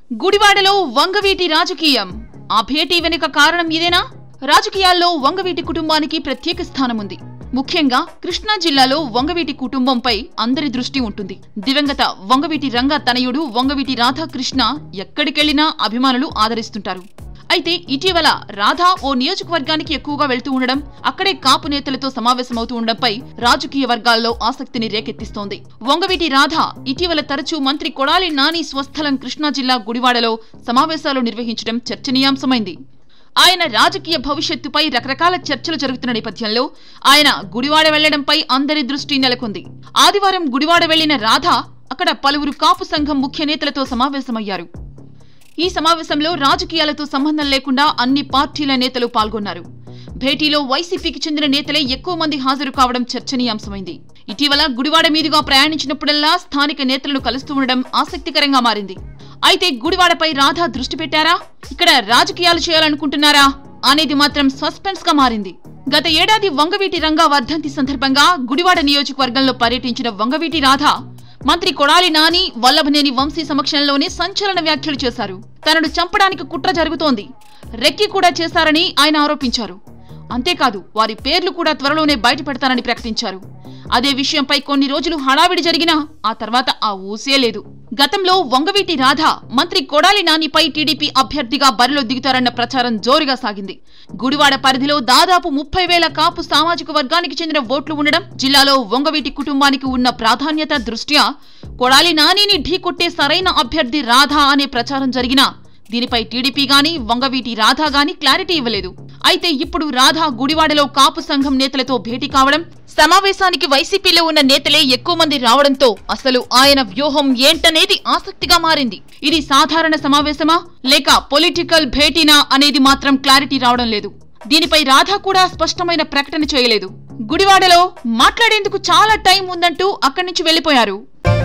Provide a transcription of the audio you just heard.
గుడివాడలో వంగవీటి రాజకీయం ఆ భేటీ వెనుక కారణం ఇదేనా రాజకీయాల్లో వంగవీటి కుటుంబానికి ప్రత్యేక స్థానం ఉంది ముఖ్యంగా కృష్ణా జిల్లాలో వంగవీటి కుటుంబంపై అందరి దృష్టి ఉంటుంది దివంగత వంగవీటి రంగ తనయుడు వంగవీటి రాధాకృష్ణ ఎక్కడికెళ్లినా అభిమానులు ఆదరిస్తుంటారు అయితే ఇటీవల రాధా ఓ నియోజకవర్గానికి ఎక్కువగా వెళ్తూ ఉండడం అక్కడే కాపు నేతలతో సమావేశమవుతూ ఉండడంపై రాజకీయ వర్గాల్లో ఆసక్తిని రేకెత్తిస్తోంది వంగవీటి రాధ ఇటీవల తరచూ మంత్రి కొడాలి నాని స్వస్థలం కృష్ణా జిల్లా గుడివాడలో సమావేశాలు నిర్వహించడం చర్చనీయాంశమైంది ఆయన రాజకీయ భవిష్యత్తుపై రకరకాల చర్చలు జరుగుతున్న నేపథ్యంలో ఆయన గుడివాడ వెళ్లడంపై అందరి దృష్టి నెలకొంది ఆదివారం గుడివాడ వెళ్లిన రాధ అక్కడ పలువురు కాపు సంఘం ముఖ్య నేతలతో సమావేశమయ్యారు ఈ సమావేశంలో రాజకీయాలతో సంబంధం లేకుండా అన్ని పార్టీల నేతలు పాల్గొన్నారు భేటీలో వైసీపీకి చెందిన నేతలే ఎక్కువ మంది హాజరు కావడం చర్చనీయాంశమైంది ఇటీవల గుడివాడ మీదుగా ప్రయాణించినప్పుడల్లా స్థానిక నేతలను కలుస్తూ ఉండడం ఆసక్తికరంగా మారింది అయితే గుడివాడపై రాధా దృష్టి పెట్టారా ఇక్కడ రాజకీయాలు చేయాలనుకుంటున్నారా అనేది మాత్రం సస్పెన్స్ గా మారింది గత ఏడాది వంగవీటి రంగా వర్ధంతి సందర్భంగా గుడివాడ నియోజకవర్గంలో పర్యటించిన వంగవీటి రాధ మంత్రి కొడాలి నాని వల్లభనేని వంశీ సమక్షంలోనే సంచలన వ్యాఖ్యలు చేశారు తనను చంపడానికి కుట్ర జరుగుతోంది రెక్కి కూడా చేశారని ఆయన ఆరోపించారు అంతేకాదు వారి పేర్లు కూడా త్వరలోనే బయటపెడతానని ప్రకటించారు అదే విషయంపై కొన్ని రోజులు హడావిడి జరిగినా ఆ తర్వాత ఆ ఊసే లేదు గతంలో వంగవీటి రాధ మంత్రి కొడాలి నానిపై టీడీపీ అభ్యర్థిగా బరిలో దిగుతారన్న ప్రచారం జోరుగా సాగింది గుడివాడ పరిధిలో దాదాపు ముప్పై వేల కాపు సామాజిక వర్గానికి చెందిన ఓట్లు ఉండడం జిల్లాలో వంగవీటి కుటుంబానికి ఉన్న ప్రాధాన్యత దృష్ట్యా కొడాలి నానిని ఢీకొట్టే సరైన అభ్యర్థి రాధా అనే ప్రచారం జరిగినా దీనిపై టీడీపీ గాని వంగవీటి రాధా గాని క్లారిటీ ఇవ్వలేదు అయితే ఇప్పుడు రాధా గుడివాడలో కాపు సంఘం నేతలతో భేటీ కావడం సమావేశానికి వైసీపీలో ఉన్న నేతలే ఎక్కువ మంది రావడంతో అసలు ఆయన వ్యూహం ఏంటనేది ఆసక్తిగా మారింది ఇది సాధారణ సమావేశమా లేక పొలిటికల్ భేటీనా అనేది మాత్రం క్లారిటీ రావడం లేదు దీనిపై రాధా కూడా స్పష్టమైన ప్రకటన చేయలేదు గుడివాడలో మాట్లాడేందుకు చాలా టైం ఉందంటూ అక్కడి నుంచి వెళ్లిపోయారు